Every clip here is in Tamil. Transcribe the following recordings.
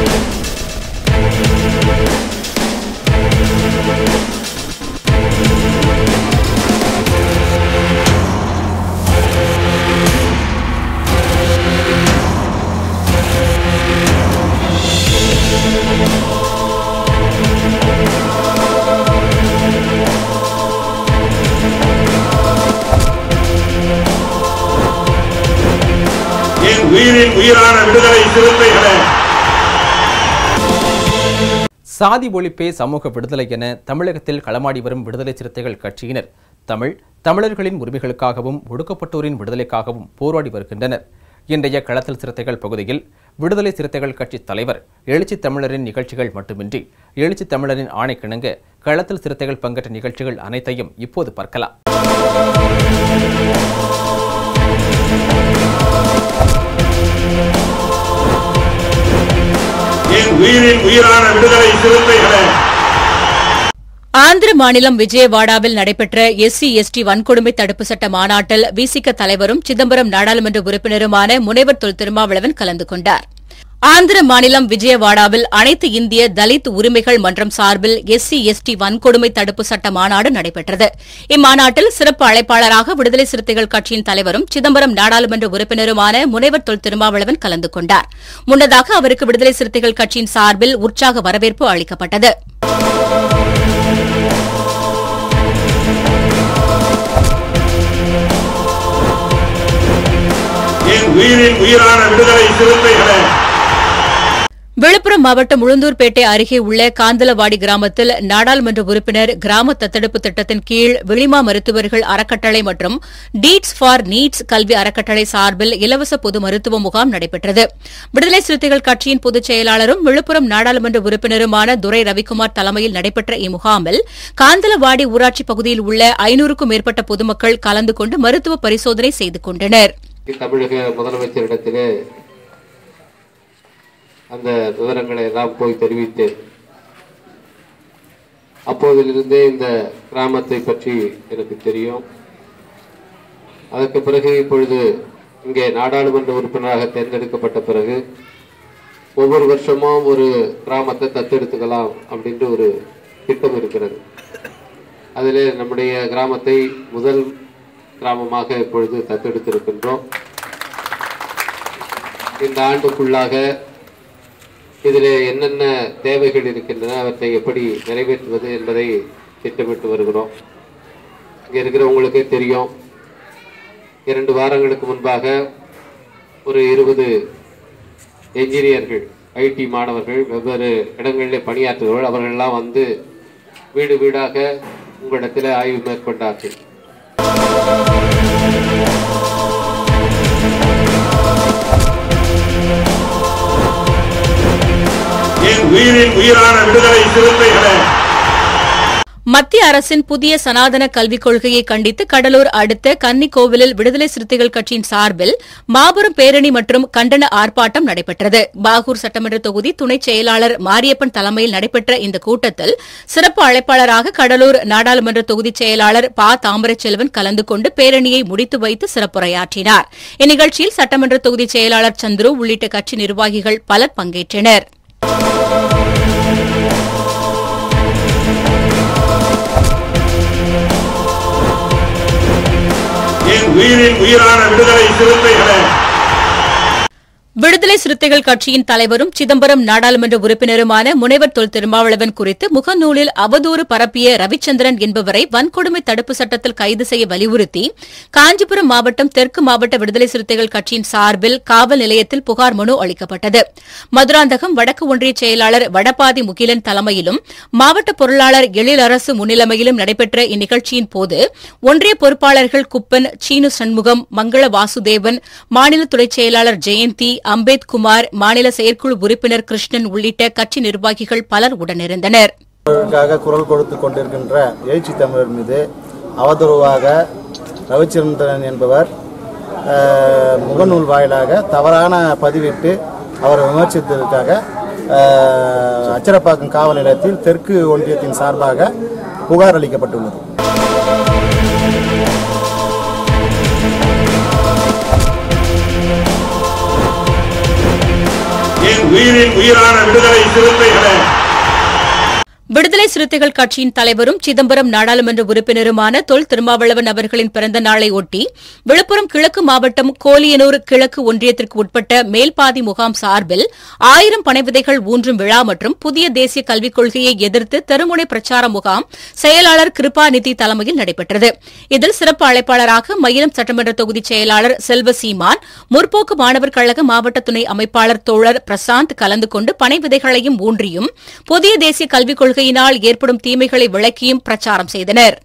என் உயிரின் உயிரான விடுதலை சிறுத்தைகளே சாதி ஒழிப்பே சமூக விடுதலை என தமிழகத்தில் களமாடி வரும் விடுதலை சிறுத்தைகள் கட்சியினர் தமிழ் தமிழர்களின் உரிமைகளுக்காகவும் ஒடுக்கப்பட்டோரின் விடுதலைக்காகவும் போராடி வருகின்றனர் இன்றைய களத்தில் சிறுத்தைகள் பகுதியில் விடுதலை சிறுத்தைகள் கட்சி தலைவர் எழுச்சி தமிழரின் நிகழ்ச்சிகள் மட்டுமின்றி எழுச்சி தமிழரின் ஆணைக்கிணங்க களத்தில் சிறுத்தைகள் பங்கேற்ற நிகழ்ச்சிகள் அனைத்தையும் இப்போது பார்க்கலாம் என் உயிரின் உயிரான விடுதலை சிறுத்தைகளே ஆந்திர மாநிலம் விஜயவாடாவில் நடைபெற்ற எஸ்சி எஸ்டி வன்கொடுமை தடுப்பு சட்ட மாநாட்டில் விசிக தலைவரும் சிதம்பரம் நாடாளுமன்ற உறுப்பினருமான முனைவர் தொல் திருமாவளவன் கலந்து கொண்டார் ஆந்திர மாநிலம் விஜயவாடாவில் அனைத்து இந்திய தலித் உரிமைகள் மன்றம் சார்பில் எஸ்சி எஸ்டி வன்கொடுமை தடுப்பு சட்ட மாநாடு நடைபெற்றது இம்மாநாட்டில் சிறப்பு அழைப்பாளராக விடுதலை சிறுத்தைகள் கட்சியின் தலைவரும் சிதம்பரம் நாடாளுமன்ற உறுப்பினருமான முனைவர் தொல் திருமாவளவன் கலந்து கொண்டார் முன்னதாக அவருக்கு விடுதலை சிறுத்தைகள் கட்சியின் சார்பில் உற்சாக வரவேற்பு அளிக்கப்பட்டது என் உயிரின் உயிரான விடுதலை சிறுத்தைகளே விழுப்புரம் மாவட்டம் உளுந்தூர்பேட்டை அருகே உள்ள காந்தலவாடி கிராமத்தில் நாடாளுமன்ற உறுப்பினர் கிராம தத்தெடுப்பு திட்டத்தின் கீழ் விளிமா மருத்துவர்கள் அறக்கட்டளை மற்றும் டீட்ஸ் ஃபார் நீட்ஸ் கல்வி அறக்கட்டளை சார்பில் இலவச பொது மருத்துவ முகாம் நடைபெற்றது விடுதலை சிறுத்தைகள் கட்சியின் பொதுச் செயலாளரும் விழுப்புரம் நாடாளுமன்ற உறுப்பினருமான துரை ரவிக்குமார் தலைமையில் நடைபெற்ற இம்முகாமில் காந்தலவாடி ஊராட்சி பகுதியில் உள்ள ஐநூறுக்கும் மேற்பட்ட பொதுமக்கள் கலந்து கொண்டு மருத்துவ பரிசோதனை செய்து கொண்டனர் தமிழக முதலமைச்சரிடத்திலே அந்த விவரங்களை எல்லாம் போய் தெரிவித்தேன் அப்போதிலிருந்தே இந்த கிராமத்தை பற்றி எனக்கு தெரியும் அதற்கு பிறகு இப்பொழுது இங்கே நாடாளுமன்ற உறுப்பினராக தேர்ந்தெடுக்கப்பட்ட பிறகு ஒவ்வொரு வருஷமும் ஒரு கிராமத்தை தத்தெடுத்துக்கலாம் அப்படின்ற ஒரு திட்டம் இருக்கிறது அதிலே நம்முடைய கிராமத்தை முதல் கிராமமாக இப்பொழுது தத்தெடுத்திருக்கின்றோம் இந்த ஆண்டுக்குள்ளாக இதில் என்னென்ன தேவைகள் இருக்கின்றன அவற்றை எப்படி நிறைவேற்றுவது என்பதை திட்டமிட்டு வருகிறோம் இங்கே இருக்கிறவங்களுக்கே தெரியும் இரண்டு வாரங்களுக்கு முன்பாக ஒரு இருபது என்ஜினியர்கள் ஐடி மாணவர்கள் வெவ்வேறு இடங்களில் பணியாற்றுபவர்கள் அவர்களெல்லாம் வந்து வீடு வீடாக உங்களிடத்தில் ஆய்வு மேற்கொண்டார்கள் என் உயிரின் உயிரான விடுதலை சிறுத்தைகளே மத்திய அரசின் புதிய சனாதன கல்விக் கொள்கையை கண்டித்து கடலூர் அடுத்த கன்னிக்கோவிலில் விடுதலை சிறுத்தைகள் கட்சியின் சார்பில் மாபெரும் பேரணி மற்றும் கண்டன ஆர்ப்பாட்டம் நடைபெற்றது பாகூர் சட்டமன்ற தொகுதி துணைச் செயலாளர் மாரியப்பன் தலைமையில் நடைபெற்ற இந்த கூட்டத்தில் சிறப்பு அழைப்பாளராக கடலூர் நாடாளுமன்ற தொகுதிச் செயலாளர் ப தாமரைச்செல்வன் கலந்து கொண்டு பேரணியை முடித்து வைத்து சிறப்புரையாற்றினார் இந்நிகழ்ச்சியில் சட்டமன்ற தொகுதிச் செயலாளர் சந்துரு உள்ளிட்ட கட்சி நிர்வாகிகள் பலர் பங்கேற்றனர் என் உயிரின் உயிரான விடுதலை சிறுத்தைகளே விடுதலை சிறுத்தைகள் கட்சியின் தலைவரும் சிதம்பரம் நாடாளுமன்ற உறுப்பினருமான முனைவர் தொல் திருமாவளவன் குறித்து முகநூலில் அவதூறு பரப்பிய ரவிச்சந்திரன் என்பவரை வன்கொடுமை தடுப்பு சட்டத்தில் கைது செய்ய வலியுறுத்தி காஞ்சிபுரம் மாவட்டம் தெற்கு மாவட்ட விடுதலை சிறுத்தைகள் கட்சியின் சார்பில் காவல் நிலையத்தில் புகார் மனு அளிக்கப்பட்டது மதுராந்தகம் வடக்கு ஒன்றிய செயலாளர் வடபாதி முகிலன் தலைமையிலும் மாவட்ட பொருளாளர் எழிலரசு முன்னிலைமையிலும் நடைபெற்ற இந்நிகழ்ச்சியின் போது ஒன்றிய பொறுப்பாளர்கள் குப்பன் சீனு சண்முகம் மங்கள வாசுதேவன் மாநில துணைச் செயலாளர் ஜெயந்தி அம்பேத் குமார் மாநில செயற்குழு உறுப்பினர் கிருஷ்ணன் உள்ளிட்ட கட்சி நிர்வாகிகள் பலர் உடனிருந்தனர் அதற்காக குரல் கொடுத்து கொண்டிருக்கின்ற எழுச்சி தமிழர் மீது அவதூறாக ரவிச்சந்திரன் என்பவர் அஹ், முகநூல் வாயிலாக தவறான பதிவிட்டு அவரை விமர்சித்ததற்காக அஹ், அச்சரப்பாக்கம் காவல் நிலையத்தில் தெற்கு ஒன்றியத்தின் சார்பாக புகார் அளிக்கப்பட்டுள்ளது என் உயிரின் உயிரான விடுதலை சிறுத்தைகளே விடுதலை சிறுத்தைகள் கட்சியின் தலைவரும் சிதம்பரம் நாடாளுமன்ற உறுப்பினருமான தொல் திருமாவளவன் அவர்களின் பிறந்த நாளை ஒட்டி விழுப்புரம் கிழக்கு மாவட்டம் கோலியனூர் கிழக்கு ஒன்றியத்திற்கு உட்பட்ட மேல்பாதி முகாம் சார்பில் ஆயிரம் பனை விதைகள் ஊன்றும் விழா மற்றும் புதிய தேசிய கல்விக் கொள்கையை எதிர்த்து தெருமுனை பிரச்சார முகாம் செயலாளர் கிருபாநிதி தலைமையில் நடைபெற்றது இதில் சிறப்பு அழைப்பாளராக மயிலம் சட்டமன்ற தொகுதி செயலாளர் செல்வ சீமான் முற்போக்கு மாணவர் கழக மாவட்ட துணை அமைப்பாளர் தோழர் பிரசாந்த் கலந்து கொண்டு பனை விதைகளையும் ஊன்றியும் புதிய தேசிய கல்விக் கொள்கையினால் ஏற்படும் தீமைகளை விளக்கியும் பிரச்சாரம் செய்தனர்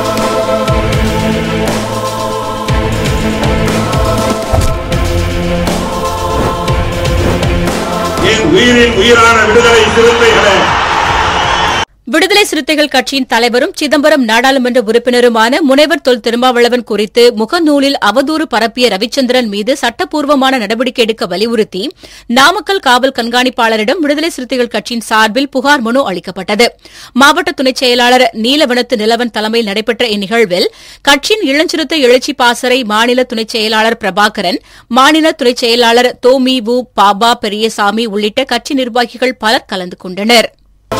என் உயிரின் உயிரான விடுதலை சிறுத்தைகளே விடுதலை சிறுத்தைகள் கட்சியின் தலைவரும் சிதம்பரம் நாடாளுமன்ற உறுப்பினருமான முனைவர் தொல் திருமாவளவன் குறித்து முகநூலில் அவதூறு பரப்பிய ரவிச்சந்திரன் மீது சட்டப்பூர்வமான நடவடிக்கை எடுக்க வலியுறுத்தி நாமக்கல் காவல் கண்காணிப்பாளரிடம் விடுதலை சிறுத்தைகள் கட்சியின் சார்பில் புகார் மனு அளிக்கப்பட்டது மாவட்ட துணைச் செயலாளர் நீலவனத்து நிலவன் தலைமையில் நடைபெற்ற இந்நிகழ்வில் கட்சியின் இளஞ்சிறுத்தை எழுச்சி பாசறை மாநில துணைச் செயலாளர் பிரபாகரன் மாநில துணைச் செயலாளர் தோமிவு பாபா பெரியசாமி உள்ளிட்ட கட்சி நிர்வாகிகள் பலர் கலந்து கொண்டனர்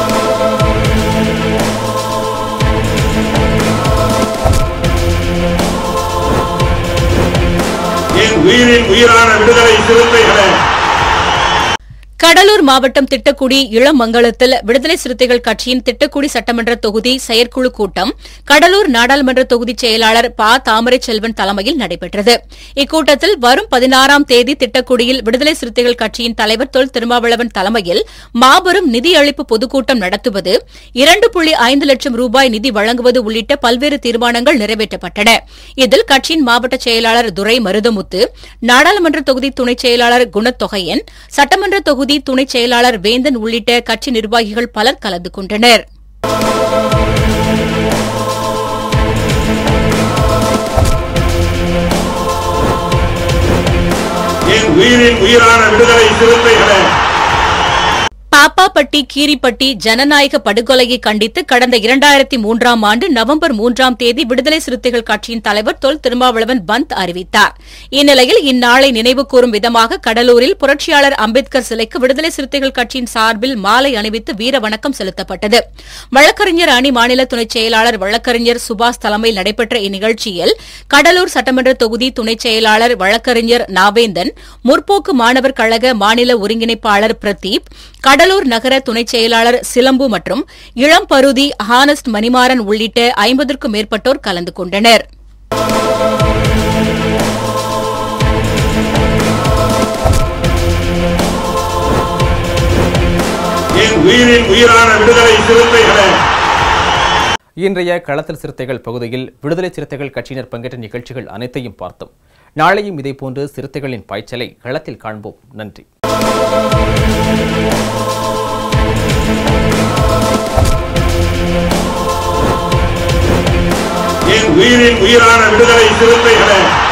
என் உயிரின் உயிரான விடுதலை சிறுத்தைகளே கடலூர் மாவட்டம் திட்டக்குடி இளமங்கலத்தில் விடுதலை சிறுத்தைகள் கட்சியின் திட்டக்குடி சட்டமன்ற தொகுதி செயற்குழு கூட்டம் கடலூர் நாடாளுமன்ற தொகுதி செயலாளர் ப தாமரை செல்வன் தலைமையில் நடைபெற்றது இக்கூட்டத்தில் வரும் பதினாறாம் தேதி திட்டக்குடியில் விடுதலை சிறுத்தைகள் கட்சியின் தலைவர் தொல் திருமாவளவன் தலைமையில் மாபெரும் நிதியளிப்பு பொதுக்கூட்டம் நடத்துவது இரண்டு புள்ளி ஐந்து லட்சம் ரூபாய் நிதி வழங்குவது உள்ளிட்ட பல்வேறு தீர்மானங்கள் நிறைவேற்றப்பட்டன இதில் கட்சியின் மாவட்ட செயலாளர் துரை மருதமுத்து நாடாளுமன்ற தொகுதி துணைச் செயலாளர் குணத்தொகையன் சட்டமன்ற தொகுதி துணைச் செயலாளர் வேந்தன் உள்ளிட்ட கட்சி நிர்வாகிகள் பலர் கலந்து கொண்டனர் என் உயிரின் உயிரான விடுதலை சிறுத்தைகளே பாப்பாப்பட்டி கீரிப்பட்டி ஜனநாயக படுகொலையை கண்டித்து கடந்த இரண்டாயிரத்தி மூன்றாம் ஆண்டு நவம்பர் மூன்றாம் தேதி விடுதலை சிறுத்தைகள் கட்சியின் தலைவர் தொல் திருமாவளவன் பந்த் அறிவித்தார் இந்நிலையில் இந்நாளை நினைவு கூறும் விதமாக கடலூரில் புரட்சியாளர் அம்பேத்கர் சிலைக்கு விடுதலை சிறுத்தைகள் கட்சியின் சார்பில் மாலை அணிவித்து வீர வணக்கம் செலுத்தப்பட்டது வழக்கறிஞர் அணி மாநில துணைச் செயலாளர் வழக்கறிஞர் சுபாஷ் தலைமையில் நடைபெற்ற இந்நிகழ்ச்சியில் கடலூர் சட்டமன்ற தொகுதி துணைச் செயலாளர் வழக்கறிஞர் நாவேந்தன் முற்போக்கு மாணவர் கழக மாநில ஒருங்கிணைப்பாளர் பிரதீப் கடலூர் நகர துணைச் செயலாளர் சிலம்பு மற்றும் இளம்பருதி ஹானஸ்ட் மணிமாறன் உள்ளிட்ட ஐம்பதற்கும் மேற்பட்டோர் கலந்து கொண்டனர் என் உயிரின் உயிரான விடுதலை சிறுத்தைகளே இன்றைய களத்தில் சிறுத்தைகள் பகுதியில் விடுதலை சிறுத்தைகள் கட்சியினர் பங்கேற்ற நிகழ்ச்சிகள் அனைத்தையும் பார்த்தோம் நாளையும் இதேபோன்று சிறுத்தைகளின் பாய்ச்சலை களத்தில் காண்போம் நன்றி என் உயிரின் உயிரான விடுதலை சிறுத்தைகளே